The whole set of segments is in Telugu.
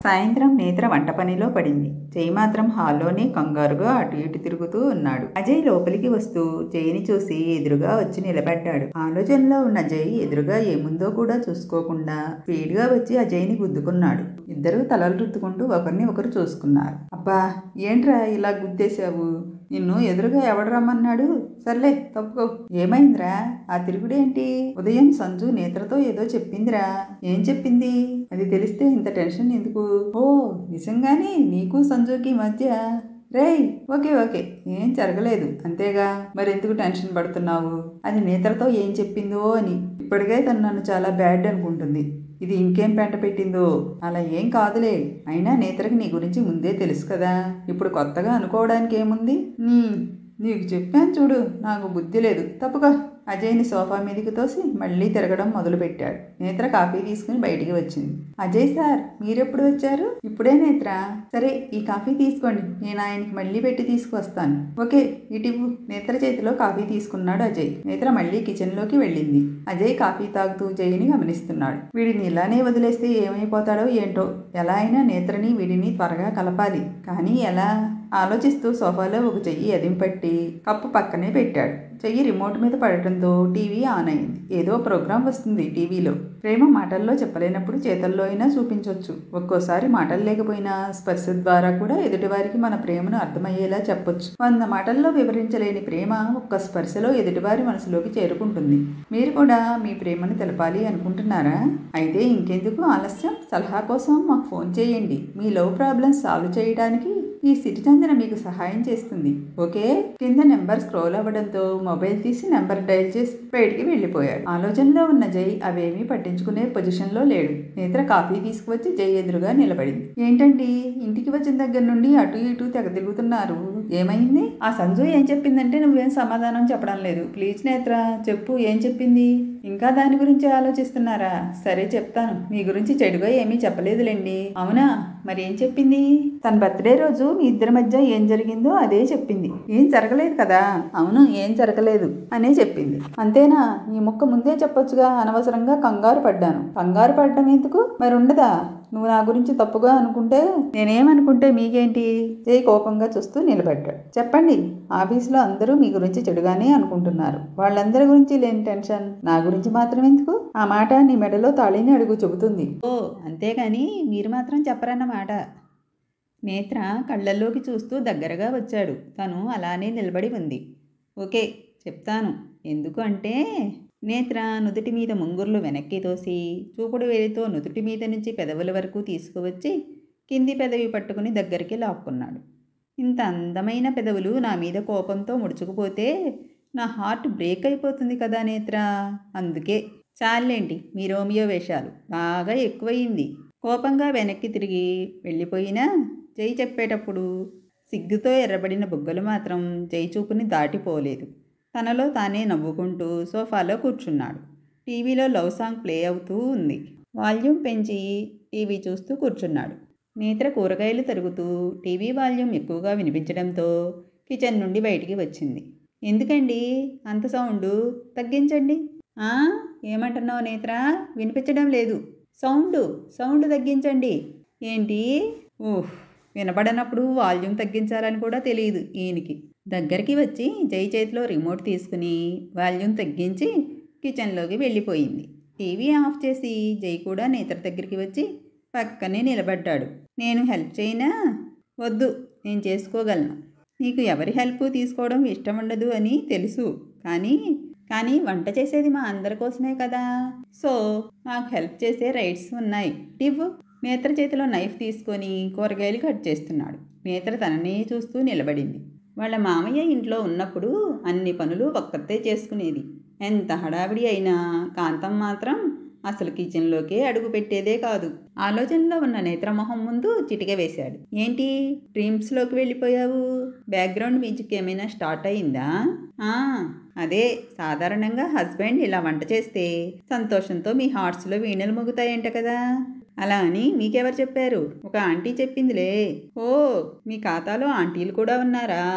సాయంత్రం నేత్ర వంట పనిలో పడింది జై మాత్రం హాల్లోనే కంగారుగా అటు ఇటు తిరుగుతూ ఉన్నాడు అజయ్ లోపలికి వస్తూ జైని చూసి ఎదురుగా వచ్చి నిలబడ్డాడు ఆలోచనలో ఉన్న జై ఎదురుగా ఏముందో కూడా చూసుకోకుండా స్పీడ్గా వచ్చి అజయ్ని గుద్దుకున్నాడు ఇద్దరు తలలు రుద్దుకుంటూ ఒకరిని ఒకరు చూసుకున్నారు అబ్బా ఏంట్రా ఇలా గుద్దేశావు నిన్ను ఎదురుగా ఎవడు రమ్మన్నాడు సర్లే తప్పుకో ఏమైందిరా ఆ తిరుగుడేంటి ఉదయం సంజు నేత్రతో ఏదో చెప్పిందిరా ఏం చెప్పింది అది తెలిస్తే ఇంత టెన్షన్ ఎందుకు ఓ నిజంగానే నీకు సంజుకి మధ్య రేయ్ ఓకే ఓకే ఏం జరగలేదు అంతేగా మరెందుకు టెన్షన్ పడుతున్నావు అది నేత్రతో ఏం చెప్పిందో అని ఇప్పటికే తను నన్ను చాలా బ్యాడ్ అనుకుంటుంది ఇది ఇంకేం పెంట పెట్టిందో అలా ఏం కాదులే అయినా నేత్రకి నీ గురించి ముందే తెలుసు కదా ఇప్పుడు కొత్తగా అనుకోవడానికి ఏముంది నీ నీకు చెప్పాను చూడు నాకు బుద్ధి లేదు తప్పుగా అజయ్ని సోఫా మీదకి తోసి మళ్ళీ తిరగడం మొదలుపెట్టాడు నేత్ర కాఫీ తీసుకుని బయటికి వచ్చింది అజయ్ సార్ మీరెప్పుడు వచ్చారు ఇప్పుడే నేత్ర సరే ఈ కాఫీ తీసుకోండి నేను ఆయనకి మళ్ళీ పెట్టి తీసుకువస్తాను ఓకే ఇటివ్వు నేత్ర చేతిలో కాఫీ తీసుకున్నాడు అజయ్ నేత్ర మళ్ళీ కిచెన్లోకి వెళ్ళింది అజయ్ కాఫీ తాగుతూ జైని గమనిస్తున్నాడు వీడిని ఇలానే వదిలేస్తే ఏమైపోతాడో ఏంటో ఎలా అయినా నేత్రని వీడిని త్వరగా కలపాలి కానీ ఎలా ఆలోచిస్తూ సోఫాలో ఒక చెయ్యి ఎదింపట్టి కప్పు పక్కనే పెట్టాడు చెయ్యి రిమోట్ మీద పడటంతో టీవీ ఆన్ అయింది ఏదో ప్రోగ్రాం వస్తుంది టీవీలో ప్రేమ మాటల్లో చెప్పలేనప్పుడు చేతల్లో అయినా చూపించవచ్చు ఒక్కోసారి మాటలు లేకపోయినా స్పర్శ ద్వారా కూడా ఎదుటివారికి మన ప్రేమను అర్థమయ్యేలా చెప్పొచ్చు వంద మాటల్లో వివరించలేని ప్రేమ ఒక్క స్పర్శలో ఎదుటివారి మనసులోకి చేరుకుంటుంది మీరు కూడా మీ ప్రేమను తెలపాలి అనుకుంటున్నారా అయితే ఇంకెందుకు ఆలస్యం సలహా కోసం మాకు ఫోన్ చేయండి మీ లవ్ ప్రాబ్లమ్స్ సాల్వ్ చేయడానికి ఈ సిటిచందన మీకు సహాయం చేస్తుంది ఓకే కింద నెంబర్ స్క్రోల్ అవ్వడంతో మొబైల్ తీసి నెంబర్ డైల్ చేసి బయటికి వెళ్ళిపోయాడు ఆలోచనలో ఉన్న జై అవేమీ పట్టించుకునే పొజిషన్లో లేడు నేత్ర కాఫీ తీసుకువచ్చి జై ఎదురుగా నిలబడింది ఏంటండి ఇంటికి వచ్చిన దగ్గర నుండి అటు ఇటు తెగ తిరుగుతున్నారు ఏమైంది ఆ సంజు ఏం చెప్పిందంటే నువ్వేం సమాధానం చెప్పడం లేదు ప్లీజ్ నేత్ర చెప్పు ఏం చెప్పింది ఇంకా దాని గురించి ఆలోచిస్తున్నారా సరే చెప్తాను మీ గురించి చెడుగా ఏమీ చెప్పలేదులేండి అవునా మరి ఏం చెప్పింది తన బర్త్డే రోజు మీ ఇద్దరి మధ్య ఏం జరిగిందో అదే చెప్పింది ఏం జరగలేదు కదా అవును ఏం జరగలేదు అనే చెప్పింది అంతేనా ఈ ముక్క ముందే చెప్పొచ్చుగా అనవసరంగా కంగారు పడ్డాను కంగారు పడ్డం ఎందుకు మరి ఉండదా నువ్వు నా గురించి తప్పుగా అనుకుంటే నేనేమనుకుంటే మీకేంటి జై కోపంగా చూస్తూ నిలబడ్డాడు చెప్పండి ఆఫీస్లో అందరూ మీ గురించి చెడుగానే అనుకుంటున్నారు వాళ్ళందరి గురించి లేని టెన్షన్ నా గురించి మాత్రం ఎందుకు ఆ మాట నీ మెడలో తాళిని అడుగు చెబుతుంది ఓ అంతేగాని మీరు మాత్రం చెప్పరన్నమాట నేత్ర కళ్ళల్లోకి చూస్తూ దగ్గరగా వచ్చాడు తను అలానే నిలబడి ఉంది ఓకే చెప్తాను ఎందుకు అంటే నేత్ర నుదుటి మీద ముంగుర్లు వెనక్కి తోసి చూపుడు వేలితో నుదుటి మీద నుంచి పెదవుల వరకు తీసుకువచ్చి కింది పెదవి పట్టుకుని దగ్గరికి లాక్కున్నాడు ఇంత అందమైన పెదవులు నా మీద కోపంతో ముడుచుకుపోతే నా హార్ట్ బ్రేక్ అయిపోతుంది కదా నేత్ర అందుకే చాలేంటి మీ రోమియో వేషాలు బాగా ఎక్కువయింది కోపంగా వెనక్కి తిరిగి వెళ్ళిపోయినా జై చెప్పేటప్పుడు సిగ్గుతో ఎర్రబడిన బుగ్గలు మాత్రం జై చూపుని దాటిపోలేదు తనలో తానే నవ్వుకుంటూ సోఫాలో కూర్చున్నాడు టీవీలో లవ్ సాంగ్ ప్లే అవుతూ ఉంది వాల్యూమ్ పెంచి టీవీ చూస్తూ కూర్చున్నాడు నేత్ర కూరగాయలు తరుగుతూ టీవీ వాల్యూమ్ ఎక్కువగా వినిపించడంతో కిచెన్ నుండి బయటికి వచ్చింది ఎందుకండి అంత సౌండు తగ్గించండి "ఆ? ఏమంటున్నావు నేత్ర వినిపించడం లేదు సౌండ్ సౌండ్ తగ్గించండి ఏంటి ఊహ్ వినపడనప్పుడు వాల్యూమ్ తగ్గించాలని కూడా తెలియదు ఈయనకి దగ్గరికి వచ్చి జై చేతిలో రిమోట్ తీసుకుని వాల్యూమ్ తగ్గించి కిచెన్లోకి వెళ్ళిపోయింది టీవీ ఆఫ్ చేసి జై కూడా నేత్ర దగ్గరికి వచ్చి పక్కనే నిలబడ్డాడు నేను హెల్ప్ చేయనా వద్దు నేను చేసుకోగలను నీకు ఎవరి హెల్ప్ తీసుకోవడం ఇష్టం ఉండదు అని తెలుసు కానీ కానీ వంట చేసేది మా అందరి కోసమే కదా సో మాకు హెల్ప్ చేసే రైట్స్ ఉన్నాయి ఇవ్వు నేత్ర చేతిలో నైఫ్ తీసుకొని కూరగాయలు కట్ చేస్తున్నాడు నేత్ర తననే చూస్తూ నిలబడింది వాళ్ళ మామయ్య ఇంట్లో ఉన్నప్పుడు అన్ని పనులు ఒక్కతే చేసుకునేది ఎంత హడావిడి అయినా కాంతం మాత్రం అసలు కిచెన్లోకే అడుగు పెట్టేదే కాదు ఆలోచనలో ఉన్న నేత్రమొహం ముందు చిటిక వేశాడు ఏంటి డ్రీమ్స్లోకి వెళ్ళిపోయావు బ్యాక్గ్రౌండ్ మ్యూజిక్ ఏమైనా స్టార్ట్ అయిందా ఆ అదే సాధారణంగా హస్బెండ్ ఇలా వంట చేస్తే సంతోషంతో మీ హార్ట్స్లో వీణలు మోగుతాయంట కదా అలా అని మీకెవరు చెప్పారు ఒక ఆంటీ చెప్పిందిలే ఓ మీ ఖాతాలో ఆంటీలు కూడా ఉన్నారా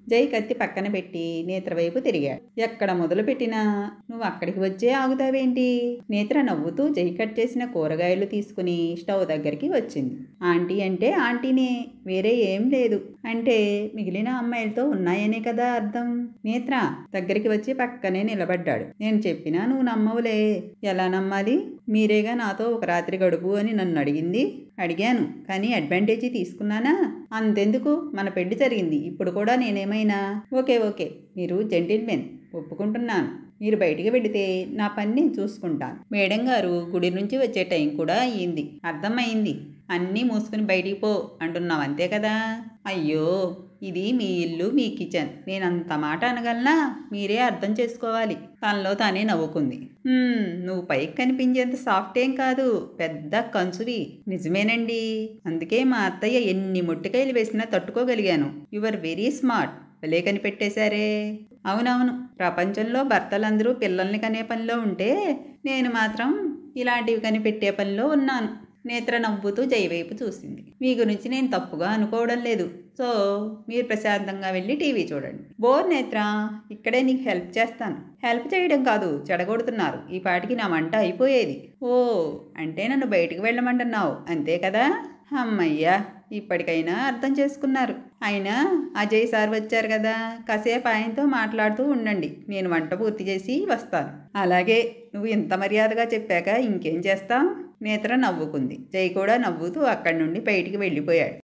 జై కత్తి పక్కన పెట్టి నేత్ర వైపు తిరిగాడు ఎక్కడ మొదలు పెట్టినా నువ్వు అక్కడికి వచ్చే ఆగుతావేంటి నేత్ర నవ్వుతూ జై కట్ చేసిన కూరగాయలు తీసుకుని స్టవ్ దగ్గరికి వచ్చింది ఆంటీ అంటే ఆంటీనే వేరే ఏం లేదు అంటే మిగిలిన అమ్మాయిలతో ఉన్నాయనే కదా అర్థం నేత్ర దగ్గరికి వచ్చి పక్కనే నిలబడ్డాడు నేను చెప్పినా నువ్వు నమ్మవులే ఎలా నమ్మాలి మీరేగా నాతో ఒక రాత్రి గడుపు అని నన్ను అడిగింది అడిగాను కానీ అడ్వాంటేజీ తీసుకున్నానా అంతెందుకు మన పెళ్లి జరిగింది ఇప్పుడు కూడా నేనేమైనా ఓకే ఓకే మీరు జెంటిల్మెన్ ఒప్పుకుంటున్నాను మీరు బయటికి వెళితే నా పని నేను చూసుకుంటాను మేడం గారు గుడి నుంచి వచ్చే టైం కూడా అయ్యింది అర్థమైంది అన్నీ మూసుకుని బయటికి పో అంటున్నావు అంతే కదా అయ్యో ఇది మీ ఇల్లు మీ కిచెన్ నేను అంత మాట అనగలనా మీరే అర్థం చేసుకోవాలి తనలో తానే నవ్వుకుంది "హ్మ్, నువ్వు పైకి కనిపించేంత సాఫ్ట్ ఏం కాదు పెద్ద కంచువి నిజమేనండి అందుకే మా అత్తయ్య ఎన్ని మొట్టికాయలు వేసినా తట్టుకోగలిగాను యు ఆర్ వెరీ స్మార్ట్ భలే కనిపెట్టేశారే అవునవును ప్రపంచంలో భర్తలందరూ పిల్లల్ని కనే పనిలో ఉంటే నేను మాత్రం ఇలాంటివి కనిపెట్టే పనిలో ఉన్నాను నేత్ర నవ్వుతూ జై వైపు చూసింది మీ గురించి నేను తప్పుగా అనుకోవడం లేదు సో మీరు ప్రశాంతంగా వెళ్ళి టీవీ చూడండి బోర్ నేత్ర ఇక్కడే నీకు హెల్ప్ చేస్తాను హెల్ప్ చేయడం కాదు చెడగొడుతున్నారు ఈ పాటికి నా మంట అయిపోయేది ఓ అంటే నన్ను బయటికి వెళ్ళమంటున్నావు అంతే కదా అమ్మయ్యా ఇప్పటికైనా అర్థం చేసుకున్నారు అయినా అజయ్ సార్ వచ్చారు కదా కాసేపు ఆయనతో మాట్లాడుతూ ఉండండి నేను వంట పూర్తి చేసి వస్తాను అలాగే నువ్వు ఇంత మర్యాదగా చెప్పాక ఇంకేం చేస్తాం నేత్ర నవ్వుకుంది జై కూడా నవ్వుతూ అక్కడి నుండి బయటికి వెళ్ళిపోయాడు